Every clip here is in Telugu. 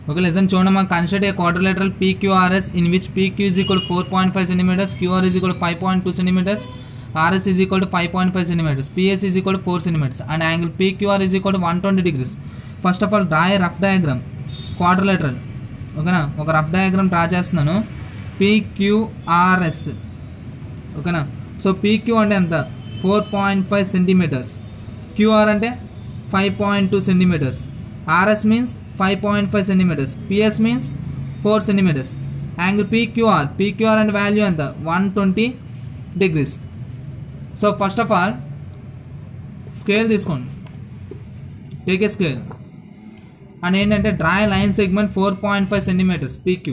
Okay, listen, చూడమ్మా construct a quadrilateral PQRS in which PQ is equal to 4.5 centimeters, QR is equal to 5.2 centimeters, RS is equal to 5.5 centimeters, PS is equal to 4 centimeters, and angle PQR is equal to 120 degrees. First of all, draw a rough diagram, quadrilateral. ఓకేనా ఒక రఫ్ డయాగ్రామ్ డ్రా చేస్తున్నాను PQRS ఓకేనా సో పీక్యూ అంటే ఎంత four point five centimetres QR అంటే five point two centimetres RS means five point five centimetres PS means four centimetres angle PQR PQR అంటే వాల్యూ ఎంత one twenty degrees so first of all scale తీసుకోండి టేక్ ఏ స్కేల్ అండ్ ఏంటంటే draw line segment four point five centimetres PQ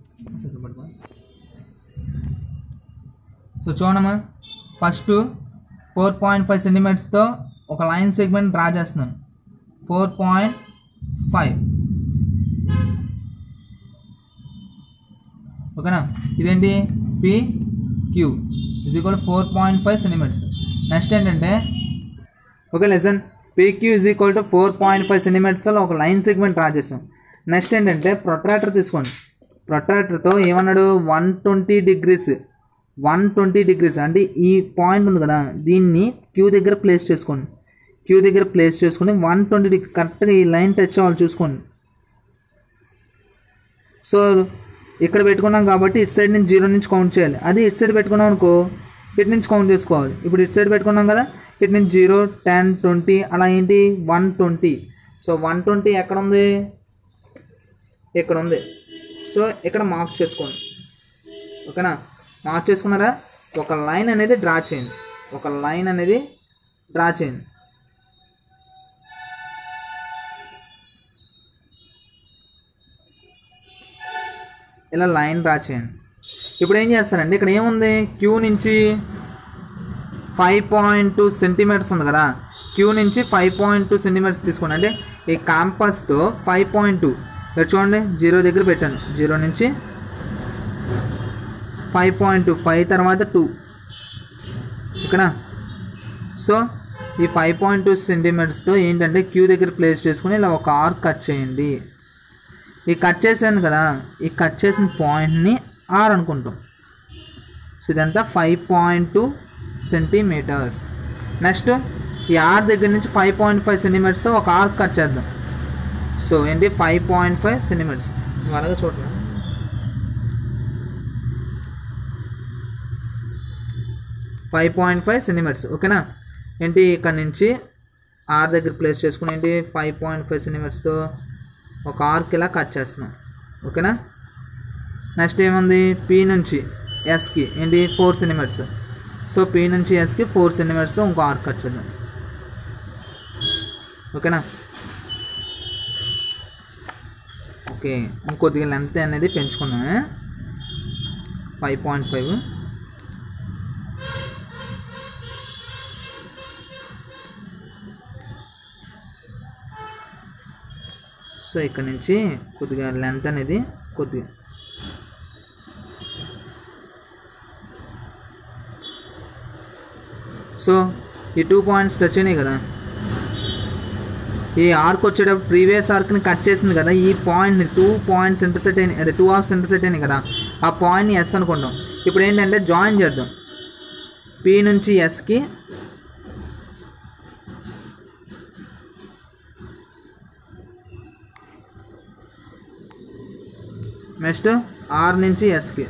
so చూడమ్మా ఫస్ట్ ఫోర్ పాయింట్ ఫైవ్ సెంటీమీటర్స్తో ఒక లైన్ సెగ్మెంట్ డ్రా చేస్తున్నాను ఫోర్ పాయింట్ ఫైవ్ ఓకేనా ఇదేంటి P Q is equal four point five centimetres next ఏంటంటే okay lesson PQ is equal to four point five సెంటీమీటర్స్లో ఒక లైన్ సెగ్మెంట్ డ్రా చేసాం నెక్స్ట్ ఏంటంటే ప్రొట్రాక్టర్ తీసుకోండి ప్రొట్రాక్టర్తో ఏమన్నాడు one twenty degrees one twenty degrees అంటే ఈ పాయింట్ ఉంది కదా దీన్ని క్యూ దగ్గర ప్లేస్ చేసుకోండి క్యూ దగ్గర ప్లేస్ చేసుకొని వన్ ట్వంటీ డిగ్రీ కరెక్ట్గా ఈ లైన్ టచ్ అవ్వాలి చూసుకోండి సో ఇక్కడ పెట్టుకున్నాం కాబట్టి ఇటు సైడ్ నుంచి జీరో నుంచి కౌంట్ చేయాలి అది ఇటు సైడ్ పెట్టుకున్నాం అనుకో ఇటు నుంచి కౌంట్ చేసుకోవాలి ఇప్పుడు ఇటు సైడ్ పెట్టుకున్నాం కదా ఇటు నుంచి జీరో టెన్ ట్వంటీ అలా ఏంటి one twenty so one twenty ఎక్కడ ఉంది ఇక్కడ ఉంది సో ఇక్కడ మార్క్ చేసుకోండి ఓకేనా మార్క్ చేసుకున్నారా ఒక లైన్ అనేది డ్రా చేయండి ఒక లైన్ అనేది డ్రా చేయండి ఇలా లైన్ డ్రా చేయండి ఇప్పుడు ఏం చేస్తారండి ఇక్కడ ఏముంది క్యూ నుంచి ఫైవ్ పాయింట్ టూ సెంటీమీటర్స్ ఉంది కదా క్యూ నుంచి ఫైవ్ పాయింట్ టూ సెంటీమీటర్స్ తీసుకోండి అంటే ఈ కాంపస్తో ఫైవ్ పాయింట్ టూ ఇక్కడ చూడండి జీరో దగ్గర పెట్టాను జీరో నుంచి ఫైవ్ పాయింట్ టూ ఫైవ్ తర్వాత టూ ఓకేనా సో ఈ ఫైవ్ పాయింట్ టూ సెంటీమీటర్స్తో ఏంటంటే క్యూ దగ్గర ప్లేస్ చేసుకుని ఇలా ఒక ఆర్క్ కట్ చేయండి ఈ కట్ చేశాను కదా ఈ కట్ చేసిన పాయింట్ని ఆర్ అనుకుంటాం సో ఇదంతా five point two centimetres next ఈ ఆర్ దగ్గర నుంచి ఫైవ్ పాయింట్ ఫైవ్ సెంటీమీటర్స్తో ఒక ఆర్క్ కట్ చేద్దాం సో ఏంటి ఫైవ్ పాయింట్ ఫైవ్ సెంటీమీటర్స్ అలాగే చూడండి ఫైవ్ పాయింట్ ఫైవ్ సెంటీమీటర్స్ ఓకేనా ఏంటి ఇక్కడ నుంచి ఆర్ దగ్గర ప్లేస్ చేసుకుని ఏంటి ఫైవ్ పాయింట్ ఫైవ్ సెంటీమీటర్స్తో ఒక ఆర్క్ ఇలా కట్ చేస్తున్నాం ఓకేనా నెక్స్ట్ ఏముంది పీ నుంచి ఎస్కి ఏంటి ఫోర్ సెంటీమీటర్స్ సో పీ నుంచి ఎస్కి ఫోర్ సెంటీమీటర్స్తో ఇంకో ఆర్క్ కట్ చేద్దాం ఓకేనా ఓకే ఇంకొద్దిగా లెంత్ అనేది పెంచుకుందాం ఫైవ్ పాయింట్ ఫైవ్ సో ఇక్కడ నుంచి కొద్దిగా లెంత్ అనేది కొద్దిగా సో ఈ టూ పాయింట్స్ టచ్ అయినాయి కదా ఈ ఆర్క్ వచ్చేటప్పుడు ప్రీవియస్ ఆర్క్ని కట్ చేసింది కదా ఈ పాయింట్ని టూ పాయింట్స్ ఇంటర్సెట్ అయినాయి అదే టూ ఆర్క్స్ ఇంటర్సెట్ అయినాయి కదా ఆ పాయింట్ని ఎస్ అనుకుంటాం ఇప్పుడు ఏంటంటే జాయిన్ చేద్దాం పి నుంచి ఎస్కి నెక్స్ట్ ఆర్ నుంచి ఎస్కి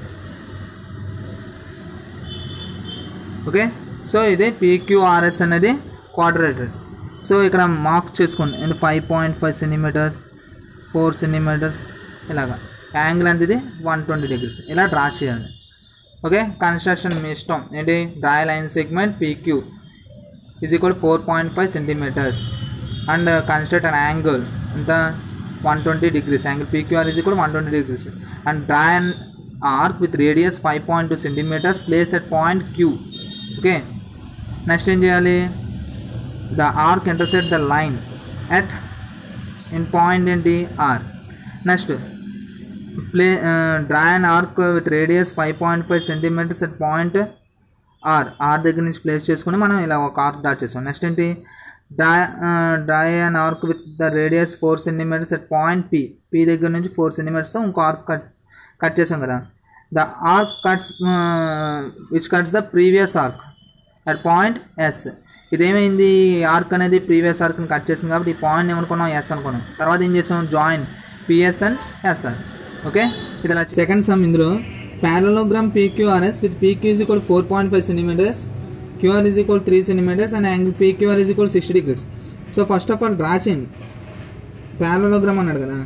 ఓకే సో ఇది పీక్యూఆర్ఎస్ అనేది క్వాడ్రేటెడ్ సో ఇక్కడ మార్క్ చేసుకోండి అంటే five point five centimetres four centimetres ఇలాగా యాంగిల్ అనేది ఇది వన్ ట్వంటీ డిగ్రీస్ ఇలా డ్రా చేయాలి ఓకే కన్స్ట్రక్షన్ మీ ఇష్టం ఏంటి draw line segment PQ is equal four point five centimetres and construct an angle ఎంత one twenty degrees angle PQR is equal one twenty degrees and draw and arc with radius five point two centimetres place at point Q okay next ఏం చేయాలి the arc intersect the line at in point ఏంటి R next play draw and arc with radius five point five centimetres at point R R దగ్గర నుంచి ప్లేస్ చేసుకుని మనం ఇలా ఒక ఆర్క్ డ్రా చేసాం నెక్స్ట్ ఏంటి draw draw and arc with the radius four centimetres at point P P దగ్గర నుంచి ఫోర్ సెంటీమీటర్స్తో ఇంకో ఆర్క్ కట్ కట్ చేసాం కదా the arc cuts which cuts the previous arc at point S ఇదేమైంది ఆర్క్ అనేది ప్రీవియస్ ఆర్క్ని కట్ చేసింది కాబట్టి ఈ పాయింట్ ఏమనుకున్నాం ఎస్ అనుకున్నాం తర్వాత ఏం చేసాం join PS and SR okay ఇది ఇలా సెకండ్ సమ్ ఇందులో parallelogram PQRS with PQ is equal to 4.5 centimeters, QR is equal to 3 centimeters and angle PQR is equal to 60 degrees. So first of all draw చేయండి ప్యారలోగ్రామ్ అన్నాడు కదా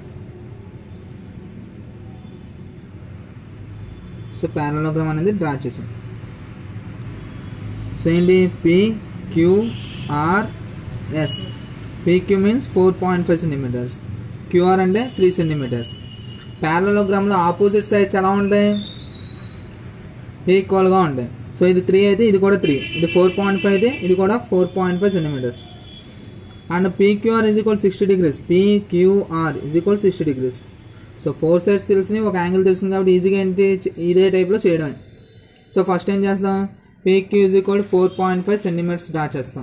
సో ప్యారలోగ్రామ్ అనేది డ్రా చేసాం సో ఏంటి PQRS PQ means four point five centimetres QR అంటే త్రీ సెంటీమీటర్స్ ప్యారలోగ్రామ్లో ఆపోజిట్ సైడ్స్ ఎలా ఉంటాయి ఈక్వల్గా ఉంటాయి సో ఇది త్రీ అయితే ఇది కూడా త్రీ ఇది ఫోర్ పాయింట్ ఫైవ్ అయితే ఇది కూడా four point five centimetres and PQR is equal sixty degrees PQR is equal sixty degrees so four sides తెలిసినాయి ఒక యాంగిల్ తెలిసింది కాబట్టి ఈజీగా ఏంటి ఇదే టైప్లో చేయడమే సో ఫస్ట్ ఏం చేస్తాం PQ is equal four point five centimetres draw చేస్తాం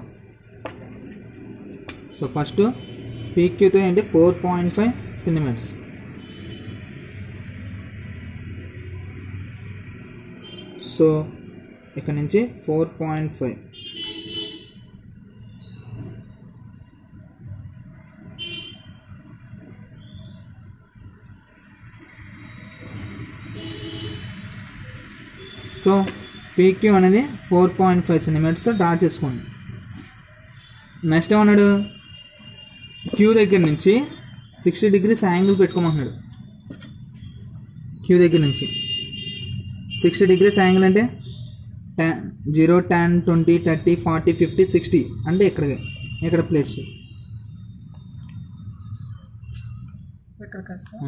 సో ఫస్ట్ పీక్యూతో ఏంటి four point five centimetres so ఇక్కడ నుంచి four point five so PQ అనేది ఫోర్ పాయింట్ ఫైవ్ సెంటీమీటర్స్తో డ్రా చేసుకోండి నెక్స్ట్ ఏమన్నాడు క్యూ దగ్గర నుంచి సిక్స్టీ డిగ్రీస్ యాంగిల్ పెట్టుకోమంటున్నాడు క్యూ దగ్గర నుంచి సిక్స్టీ డిగ్రీస్ యాంగిల్ అంటే ten zero ten twenty thirty forty fifty sixty అంటే ఇక్కడ ఇక్కడ ప్లేస్ ఇక్కడ కదా సార్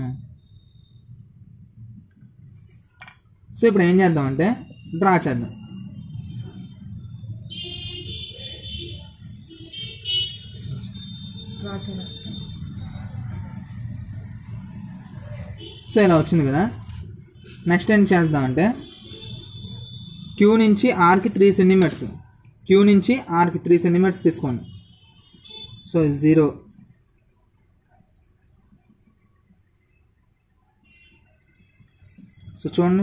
సో ఇప్పుడు ఏం చేద్దామంటే డ్రా చేద్దాం డ్రా చేస్తాం సో ఇలా వచ్చింది కదా నెక్స్ట్ ఏం చేద్దామంటే క్యూ నుంచి ఆర్కి త్రీ సెంటీమీటర్స్ క్యూ నుంచి ఆర్కి త్రీ సెంటీమీటర్స్ తీసుకోండి సో జీరో సో చూడండి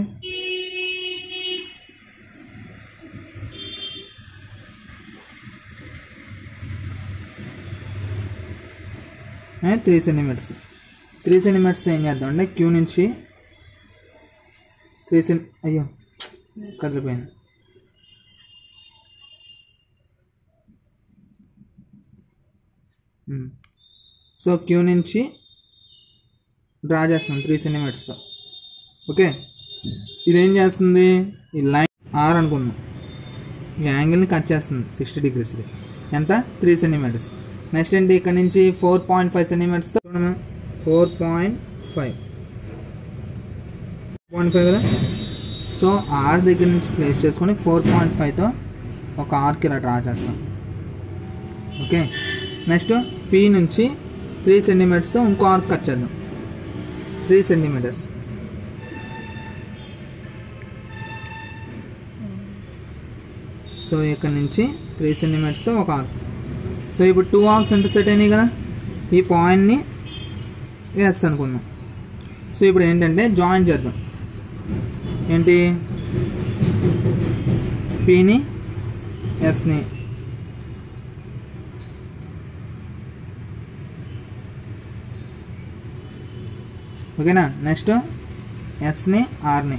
త్రీ సెంటీమీటర్స్ త్రీ సెంటీమీటర్స్తో ఏం చేద్దాం అంటే క్యూ నుంచి త్రీ సెంటి అయ్యో కదిలిపోయింది మ్మ్. సో క్యూ నుంచి డ్రా చేస్తున్నాం త్రీ సెంటీమీటర్స్తో ఓకే ఇదేం చేస్తుంది ఈ లైన్ ఆర్ అనుకుందాం ఈ యాంగిల్ని కట్ చేస్తుంది సిక్స్టీ డిగ్రీస్కి ఎంత త్రీ సెంటీమీటర్స్ నెక్స్ట్ ఏంటి ఇక్కడ నుంచి ఫోర్ పాయింట్ ఫైవ్ సెంటీమీటర్స్తో చూడమా four point five point five కదా సో ఆర్ దగ్గర నుంచి ప్లేస్ చేసుకొని ఫోర్ పాయింట్ ఫైవ్తో ఒక ఆర్కి ఇలా డ్రా చేస్తాం ఓకే నెక్స్ట్ పి నుంచి త్రీ సెంటీమీటర్స్తో ఇంకో ఆర్క్ కట్ చేద్దాం త్రీ సెంటీమీటర్స్ సో ఇక్కడ నుంచి త్రీ సెంటీమీటర్స్తో ఒక ఆర్క్ సో ఇప్పుడు టూ ఆర్క్స్ ఇంటర్సెట్ అయినాయి కదా ఈ పాయింట్ని ఎస్ అనుకుందాం సో ఇప్పుడు ఏంటంటే జాయిన్ చేద్దాం ఏంటి పిని ఎస్ని ఓకేనా నెక్స్ట్ ఎస్ని ఆర్ని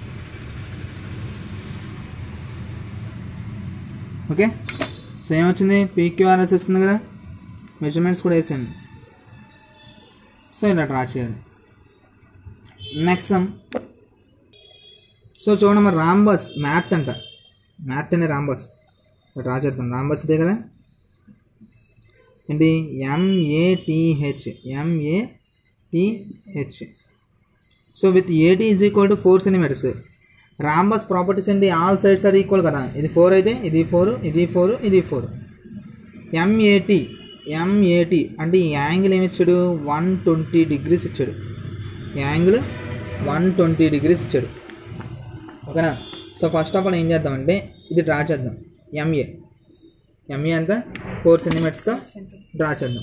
ఓకే సో ఏమొచ్చింది పీక్యూఆర్ఎస్ వస్తుంది కదా మెజర్మెంట్స్ కూడా వేసాను సో ఇలా డ్రా చేయాలి నెక్స్ట్ సమ్ సో చూడండి మరి రాంబస్ మ్యాథ్ అంట మ్యాథ్ అనే రాంబస్ డ్రా చేద్దాం రాంబస్ ఇదే కదా ఏంటి MATH MATH so with AT is equal to four centimetres rhombus properties ఏంటి ఆల్ సైడ్స్ ఆర్ ఈక్వల్ కదా ఇది ఫోర్ అయితే ఇది ఫోర్ ఇది ఫోర్ ఇది ఫోర్ ఎంఏటి ఎంఏటి అంటే ఈ యాంగిల్ ఏమి ఇచ్చాడు వన్ ట్వంటీ డిగ్రీస్ ఇచ్చాడు ఈ యాంగిల్ వన్ ట్వంటీ డిగ్రీస్ ఇచ్చాడు ఓకేనా సో ఫస్ట్ ఆఫ్ ఆల్ ఏం చేద్దామంటే ఇది డ్రా చేద్దాం ఎంఏ ఎంఈ ఎంత ఫోర్ సెంటీమీటర్స్తో డ్రా చేద్దాం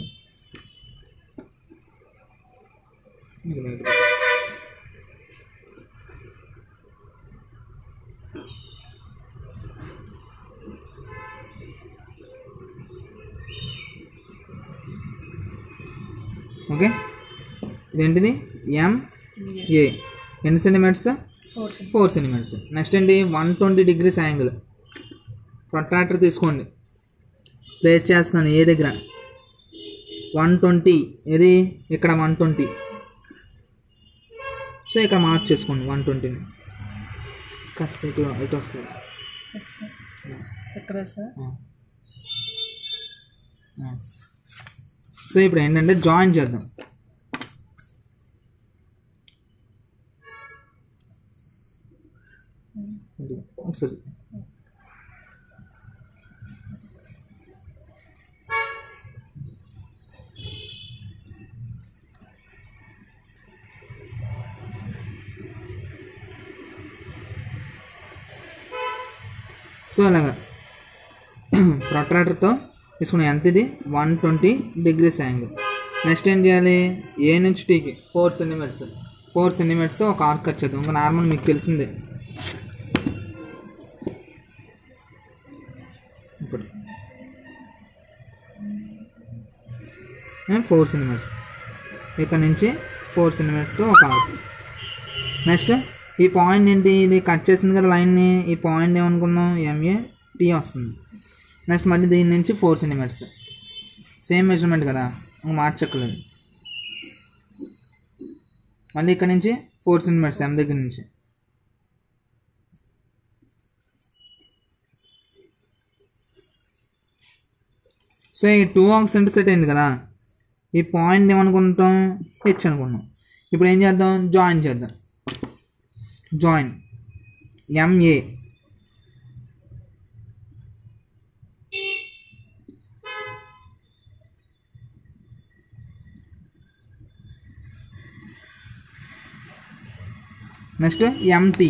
ఓకే ఇదేంటిది ఎం ఏ ఎన్ని centimetres four four centimetres next ఏంటి one twenty degrees angle protractor తీసుకోండి ప్లేస్ చేస్తున్నాను ఏ దగ్గర వన్ ట్వంటీ ఇది ఇక్కడ వన్ ట్వంటీ సో ఇక్కడ మార్క్ చేసుకోండి వన్ ట్వంటీని కాస్త ఇటు ఇటు వస్తుంది ఎక్కడ సార్ ఆ. ఆ. సో ఇప్పుడు ఏంటంటే జాయిన్ చేద్దాం ఇది ఒకసారి సో అలాగా ప్రొట్రాక్టర్తో తీసుకున్న ఎంత ఇది one twenty degrees angle next ఏం చేయాలి ఏ నుంచి టీకి ఫోర్ సెంటీమీటర్స్ ఫోర్ సెంటీమీటర్స్తో ఒక ఆర్క్ కట్ చేద్దాం ఇంకా నార్మల్ మీకు తెలిసిందే ఇప్పుడు ఫోర్ సెంటీమీటర్స్ ఇక్కడ నుంచి ఫోర్ సెంటీమీటర్స్తో ఒక ఆర్క్ నెక్స్ట్ ఈ పాయింట్ ఏంటి ఇది కట్ చేసింది కదా లైన్ని ఈ పాయింట్ ఏమనుకున్నాం ఎంఏ టీ వస్తుంది నెక్స్ట్ మళ్ళీ దీని నుంచి ఫోర్ సెంటీమీటర్స్ సేమ్ మెజర్మెంట్ కదా ఇంక మార్చక్కర్లేదు మళ్ళీ ఇక్కడ నుంచి ఫోర్ సెంటీమీటర్స్ ఎం దగ్గర నుంచి సో ఈ టూ ఆక్స్ సెట్ అయింది కదా ఈ పాయింట్ ఏమనుకుంటాం హెచ్ అనుకున్నాం ఇప్పుడు ఏం చేద్దాం జాయిన్ చేద్దాం join MA next MT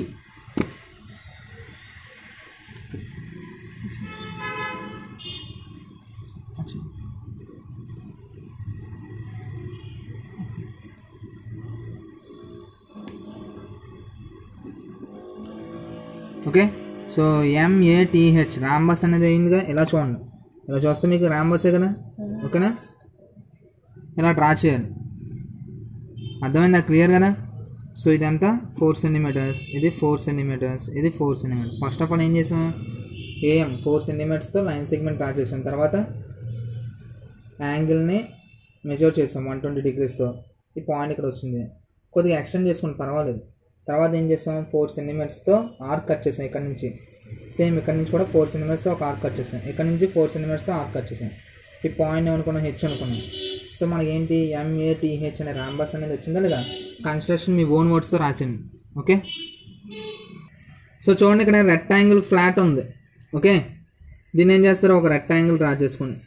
okay so MATH rhombus అనేది అయిందిగా ఇలా చూడండి ఇలా చూస్తే మీకు రాంబసే కదా ఓకేనా ఇలా డ్రా చేయాలి అర్థమైందా క్లియర్ కదా సో ఇదంతా ఫోర్ సెంటీమీటర్స్ ఇది ఫోర్ సెంటీమీటర్స్ ఇది four centimetres first of all ఏం చేసాం ఏఎం ఫోర్ సెంటీమీటర్స్తో లైన్ సెగ్మెంట్ డ్రా చేసాం తర్వాత యాంగిల్ని మెజర్ చేసాం వన్ ట్వంటీ డిగ్రీస్తో ఈ పాయింట్ ఇక్కడ వచ్చింది కొద్దిగా ఎక్స్టెండ్ చేసుకుంటే పర్వాలేదు తర్వాత ఏం చేసాం ఫోర్ సెంటీమీటర్స్తో ఆర్క్ కట్ చేసాం ఇక్కడ నుంచి సేమ్ ఇక్కడ నుంచి కూడా ఫోర్ సెంటీమీటర్స్తో ఒక ఆర్క్ కట్ చేసాం ఇక్కడ నుంచి ఫోర్ సెంటీమీటర్స్తో ఆర్క్ కట్ చేసాం ఈ పాయింట్ ఏమనుకున్నాం హెచ్ అనుకున్నాం సో మనకి ఏంటి ఎంఏటిహెచ్ అనే రాంబస్ అనేది వచ్చిందా లేదా కన్స్ట్రక్షన్ మీ ఓన్ వర్డ్స్తో రాసింది ఓకే సో చూడండి ఇక్కడ రెక్టాంగిల్ ఫ్లాట్ ఉంది ఓకే దీన్ని ఏం చేస్తారు ఒక రెక్టాంగిల్ డ్రా చేసుకోండి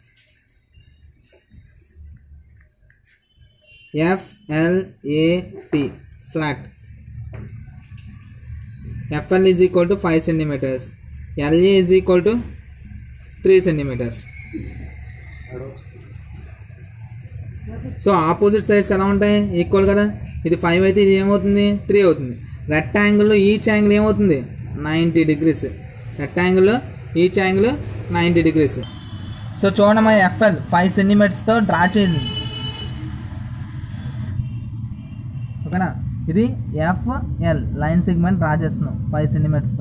FLAT flat FL is equal to five centimetres LA is equal to three centimetres so opposite sides ఎలా ఉంటాయి ఈక్వల్ కదా ఇది ఫైవ్ అయితే ఇది ఏమవుతుంది త్రీ అవుతుంది రెక్టాంగిల్లో ఈచ్ యాంగిల్ ఏమవుతుంది నైంటీ డిగ్రీస్ రెక్టాంగిల్లో each angle ninety degrees so చూడండి మా ఎఫ్ఎల్ ఫైవ్ సెంటీమీటర్స్తో డ్రా చేసింది ఓకేనా ఇది ఎఫ్ఎల్ లైన్ సెగ్మెంట్ డ్రా చేస్తున్నాం ఫైవ్ సెంటీమీటర్స్తో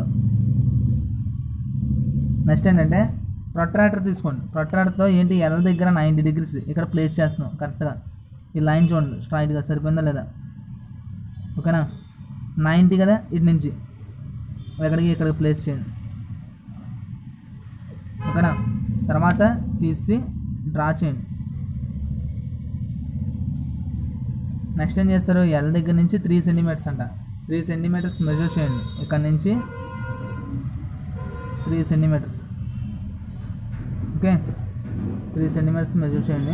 నెక్స్ట్ ఏంటంటే ప్రొట్రాక్టర్ తీసుకోండి ప్రొట్రాక్టర్తో ఏంటి ఎల్ దగ్గర నైంటీ డిగ్రీస్ ఇక్కడ ప్లేస్ చేస్తున్నాం కరెక్ట్గా ఈ లైన్ చూడండి స్ట్రైట్గా సరిపోయిందా లేదా ఓకేనా నైంటీ కదా ఇటు నుంచి ఎక్కడికి ఇక్కడికి ప్లేస్ చేయండి ఓకేనా తర్వాత తీసి డ్రా చేయండి నెక్స్ట్ ఏం చేస్తారు ఎల్ దగ్గర నుంచి త్రీ సెంటీమీటర్స్ అంట త్రీ సెంటీమీటర్స్ మెజర్ చేయండి ఇక్కడ నుంచి three centimetres okay three centimetres measure చేయండి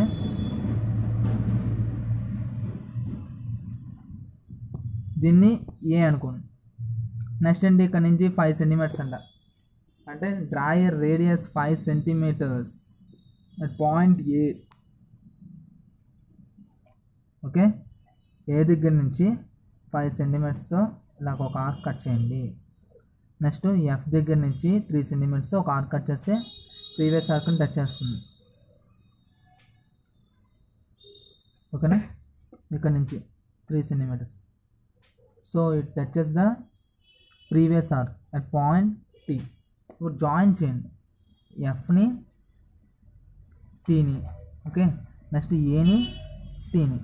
దీన్ని ఏ అనుకోండి నెక్స్ట్ ఏంటి ఇక్కడ నుంచి ఫైవ్ సెంటీమీటర్స్ అంట అంటే draw A radius five centimetres at point A okay A దగ్గర నుంచి ఫైవ్ సెంటీమీటర్స్తో ఇలాగ ఒక ఆర్క్ కట్ చేయండి నెక్స్ట్ ఎఫ్ దగ్గర నుంచి త్రీ సెంటీమీటర్స్తో ఒక ఆర్క్ కట్ చేస్తే ప్రీవియస్ ఆర్క్ని టచ్ చేస్తుంది ఓకేనా ఇక్కడ నుంచి three centimetres so it touches the previous arc at point T ఇప్పుడు జాయిన్ చేయండి ఎఫ్ని టీని ఓకే నెక్స్ట్ ఏని టీని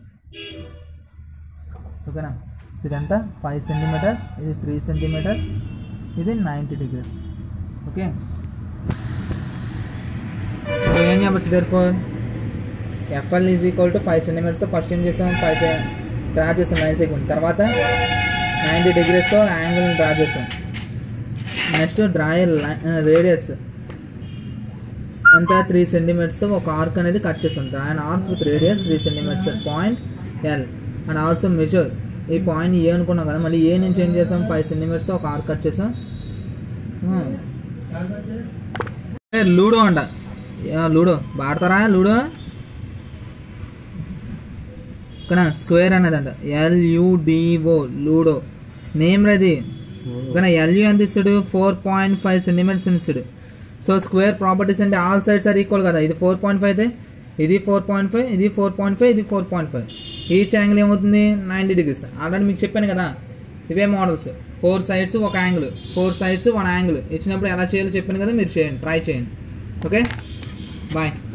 ఓకేనా సో ఇదంతా ఫైవ్ సెంటీమీటర్స్ ఇది త్రీ సెంటీమీటర్స్ ఇది నైంటీ డిగ్రీస్ ఓకే సో ఏం చెప్పచ్చు there four FL is equal to five సెంటీమీటర్స్తో ఫస్ట్ ఏం చేసాం ఫైవ్ డ్రా చేస్తాం నైన్ సెకండ్ తర్వాత నైంటీ డిగ్రీస్తో యాంగిల్ని డ్రా చేస్తాం నెక్స్ట్ డ్రా రేడియస్ ఎంత త్రీ సెంటీమీటర్స్తో ఒక ఆర్క్ అనేది కట్ చేస్తాం draw and arc with radius three centimetres point L and also measure ఈ పాయింట్ ఏ అనుకున్నాం కదా మళ్ళీ ఏ నుంచి ఏం చేసాం ఫైవ్ సెంటీమీటర్స్తో ఒక ఆర్క్ కట్ చేసాం లూడో అంట యా, లూడో ఆడతారా లూడో ఇక్కడ స్క్వేర్ అనేది అంట ఎల్యుడిఓ లూడో నేమ్ రది ఇక్కడ ఎల్యు ఎంత ఇస్తాడు ఫోర్ పాయింట్ ఫైవ్ సెంటీమీటర్స్ ఇస్తాడు సో స్క్వేర్ ప్రాపర్టీస్ అంటే ఆల్ సైడ్స్ ఆర్ ఈక్వల్ కదా ఇది ఫోర్ పాయింట్ ఫైవ్ అయితే ఇది ఫోర్ పాయింట్ ఫైవ్ ఇది ఫోర్ పాయింట్ ఫైవ్ ఇది four point five each angle ఏమవుతుంది నైంటీ డిగ్రీస్ ఆల్రెడీ మీకు చెప్పాను కదా ఇవే మోడల్స్ ఫోర్ సైడ్స్ ఒక angle four sides one angle ఇచ్చినప్పుడు ఎలా చేయాలో చెప్పాను కదా మీరు చేయండి ట్రై చేయండి ఓకే బాయ్